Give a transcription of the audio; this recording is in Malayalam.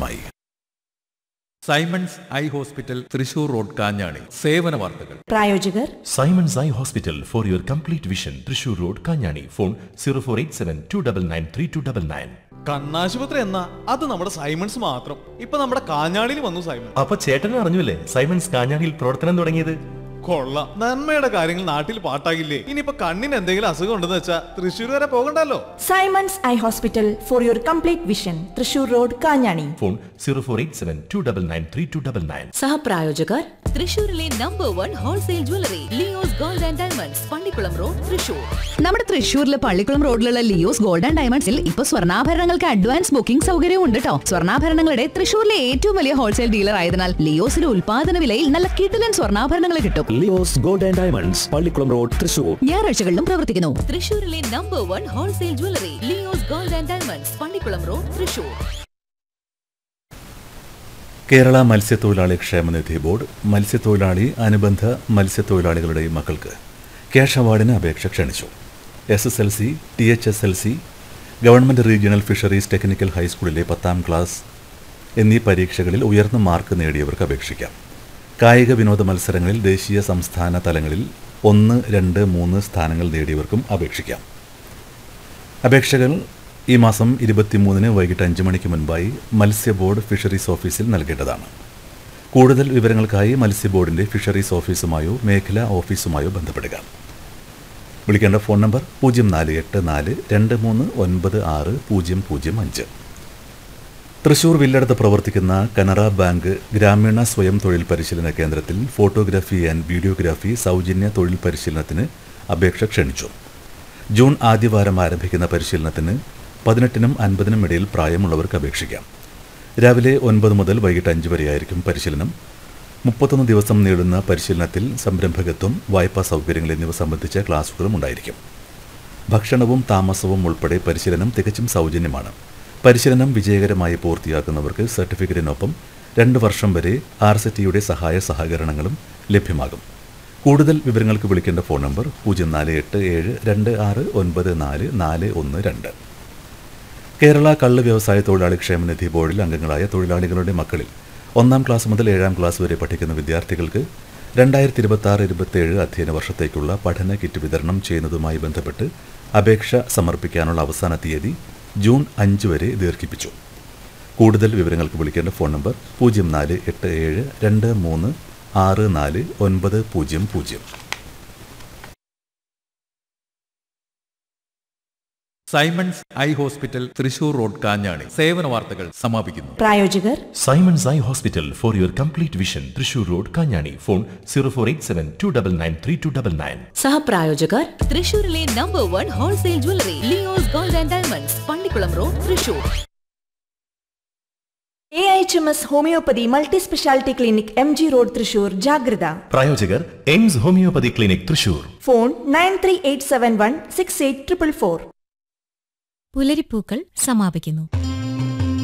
സമാധാനമായി Simons eye hospital Thrissur road Kanjani സേവന വാർത്തകൾ പ്രായോജകർ Simons eye hospital for your complete vision Thrissur road Kanjani phone zero four eight seven two double nine three two double nine കണ്ണാശുപത്രി എന്നാ അത് നമ്മുടെ സൈമൺസ് മാത്രം ഇപ്പൊ നമ്മുടെ കാഞ്ഞാടിയിൽ വന്നു സൈമൺ അപ്പൊ ചേട്ടനെ അറിഞ്ഞില്ലേ സൈമൺസ് കാഞ്ഞാണിയിൽ പ്രവർത്തനം തുടങ്ങിയത് കൊള്ളാം നന്മയുടെ കാര്യങ്ങൾ നാട്ടിൽ പാട്ടാകില്ലേ ഇനിയിപ്പൊ കണ്ണിന് എന്തെങ്കിലും അസുഖം ഉണ്ടെന്ന് വെച്ചാ തൃശ്ശൂർ വരെ പോകണ്ടല്ലോ Simons eye hospital for your complete vision Thrissur road Kanjani phone zero four eight seven two double nine three two double nine സഹപ്രായോജകർ തൃശൂരിലെ number one wholesale jewellery Leo's gold and diamonds Pallikkulam road Thrissur നമ്മുടെ തൃശ്ശൂരിലെ പള്ളിക്കുളം റോഡിലുള്ള ലിയോസ് ഗോൾഡ് ആൻഡ് ഡയമണ്ട്സിൽ ഇപ്പൊ സ്വർണ്ണാഭരണങ്ങൾക്ക് അഡ്വാൻസ് ബുക്കിംഗ് സൗകര്യവും ഉണ്ട് കേട്ടോ സ്വർണ്ണാഭരണങ്ങളുടെ തൃശ്ശൂരിലെ ഏറ്റവും വലിയ ഹോൾസെയിൽ ഡീലർ ആയതിനാൽ ലിയോസിലെ ഉൽപാദന വിലയിൽ നല്ല കിടിലൻ സ്വർണ്ണാഭരണങ്ങൾ കിട്ടും Leo's gold and diamonds Pallikkulam road Thrissur ഞായറാഴ്ചകളിലും പ്രവർത്തിക്കുന്നു തൃശൂരിലെ number one wholesale jewellery Leo's gold and diamonds Pallikkulam road Thrissur Kerala മത്സ്യത്തൊഴിലാളി ക്ഷേമനിധി ബോർഡ് മത്സ്യത്തൊഴിലാളി അനുബന്ധ മത്സ്യത്തൊഴിലാളികളുടെ മക്കൾക്ക് ക്യാഷ് അവാർഡിന് അപേക്ഷ ക്ഷണിച്ചു S S L C T H S L C government regional fisheries technical ഹൈസ്കൂളിലെ പത്താം ക്ലാസ് എന്നീ പരീക്ഷകളിൽ ഉയർന്ന മാർക്ക് നേടിയവർക്ക് അപേക്ഷിക്കാം കായിക വിനോദ മത്സരങ്ങളിൽ ദേശീയ സംസ്ഥാന തലങ്ങളിൽ ഒന്ന് രണ്ട് മൂന്ന് സ്ഥാനങ്ങൾ നേടിയവർക്കും അപേക്ഷിക്കാം അപേക്ഷകൾ ഈ മാസം ഇരുപത്തിമൂന്നിന് വൈകിട്ട് അഞ്ച് മണിക്ക് മുൻപായി മത്സ്യ ബോർഡ് ഫിഷറീസ് ഓഫീസിൽ നൽകേണ്ടതാണ് കൂടുതൽ വിവരങ്ങൾക്കായി മത്സ്യ ബോർഡിൻ്റെ ഫിഷറീസ് ഓഫീസുമായോ മേഖലാ ഓഫീസുമായോ ബന്ധപ്പെടുക വിളിക്കേണ്ട ഫോൺ നമ്പർ പൂജ്യം നാല് എട്ട് നാല് രണ്ട് മൂന്ന് ഒൻപത് ആറ് പൂജ്യം പൂജ്യം അഞ്ച് തൃശൂർ വില്ലടത്ത് പ്രവർത്തിക്കുന്ന കനറ ബാങ്ക് ഗ്രാമീണ സ്വയം തൊഴിൽ പരിശീലന കേന്ദ്രത്തിൽ ഫോട്ടോഗ്രാഫി ആൻഡ് വീഡിയോഗ്രാഫി സൗജന്യ തൊഴിൽ പരിശീലനത്തിന് അപേക്ഷ ക്ഷണിച്ചു ജൂൺ ആദ്യവാരം ആരംഭിക്കുന്ന പരിശീലനത്തിന് പതിനെട്ടിനും അൻപതിനും ഇടയിൽ പ്രായമുള്ളവർക്ക് അപേക്ഷിക്കാം രാവിലെ ഒൻപത് മുതൽ വൈകിട്ട് അഞ്ച് വരെയായിരിക്കും പരിശീലനം മുപ്പത്തൊന്ന് ദിവസം നീളുന്ന പരിശീലനത്തിൽ സംരംഭകത്വം വായ്പാ സൗകര്യങ്ങൾ എന്നിവ സംബന്ധിച്ച ക്ലാസുകളും ഉണ്ടായിരിക്കും ഭക്ഷണവും താമസവും ഉൾപ്പെടെ പരിശീലനം തികച്ചും സൗജന്യമാണ് പരിശീലനം വിജയകരമായി പൂർത്തിയാക്കുന്നവർക്ക് സർട്ടിഫിക്കറ്റിനൊപ്പം രണ്ട് വർഷം വരെ ആർ സി ടിയുടെ സഹായ സഹകരണങ്ങളും ലഭ്യമാകും കൂടുതൽ വിവരങ്ങൾക്ക് വിളിക്കേണ്ട ഫോൺ നമ്പർ പൂജ്യം നാല് എട്ട് ഏഴ് രണ്ട് ആറ് ഒൻപത് നാല് നാല് ഒന്ന് രണ്ട് കേരള കള്ള് വ്യവസായ തൊഴിലാളി ക്ഷേമനിധി ബോർഡിൽ അംഗങ്ങളായ തൊഴിലാളികളുടെ മക്കളിൽ ഒന്നാം ക്ലാസ് മുതൽ ഏഴാം ക്ലാസ് വരെ പഠിക്കുന്ന വിദ്യാർത്ഥികൾക്ക് രണ്ടായിരത്തി ഇരുപത്തി ആറ് ഇരുപത്തേഴ് അധ്യയന വർഷത്തേക്കുള്ള പഠന കിറ്റ് വിതരണം ചെയ്യുന്നതുമായി ബന്ധപ്പെട്ട് അപേക്ഷ സമർപ്പിക്കാനുള്ള അവസാന തീയതി ജൂൺ അഞ്ച് വരെ ദീർഘിപ്പിച്ചു കൂടുതൽ വിവരങ്ങൾക്ക് വിളിക്കേണ്ട ഫോൺ നമ്പർ പൂജ്യം നാല് എട്ട് ഏഴ് രണ്ട് മൂന്ന് ആറ് നാല് ഒൻപത് പൂജ്യം പൂജ്യം Simons eye hospital Thrissur road Kanjani സേവന വാർത്തകൾ സമാപിക്കുന്നു പ്രായോജകർ Simons eye hospital for your complete vision Thrissur road Kanjani phone zero four eight seven two double nine three two double nine സഹപ്രായോജകർ തൃശൂരിലെ number one wholesale jewellery Leo's gold and diamonds Pallikkulam road Thrissur A H M S homoeopathy multi speciality clinic M G road Thrissur ജാഗ്രത പ്രായോജകർ AIMS homoeopathy clinic Thrissur phone nine three eight seven one six eight triple four പുലരിപ്പൂക്കൾ സമാപിക്കുന്നു